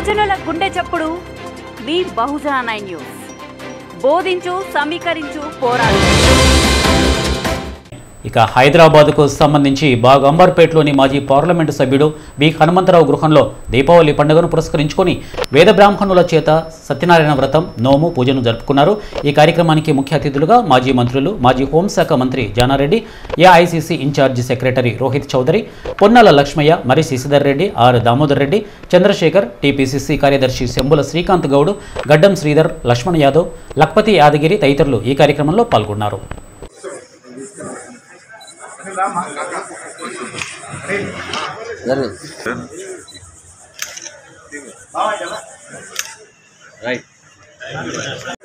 బహుజనుల గుండె చప్పుడు మీ బహుజన నైన్ న్యూస్ బోధించు సమీకరించు పోరాడు ఇక హైదరాబాద్కు సంబంధించి బాగ్ అంబర్పేటలోని మాజీ పార్లమెంటు సభ్యుడు బి హనుమంతరావు గృహంలో దీపావళి పండుగను పురస్కరించుకొని వేద బ్రాహ్మణుల చేత సత్యనారాయణ వ్రతం నోము పూజను జరుపుకున్నారు ఈ కార్యక్రమానికి ముఖ్య అతిథులుగా మాజీ మంత్రులు మాజీ హోంశాఖ మంత్రి Janareddy AICC in-charge secretary Rohit Chaudhary Ponnala Lakshmaiah మరి శశిధర్ రెడ్డి ఆర్ దామోదర్ రెడ్డి చంద్రశేఖర్ టీపీసీసీ కార్యదర్శి శంబుల శ్రీకాంత్ గౌడ్ గడ్డం శ్రీధర్ లక్ష్మణ్ యాదవ్ లక్పతి యాదగిరి తదితరులు ఈ కార్యక్రమంలో పాల్గొన్నారు రైట్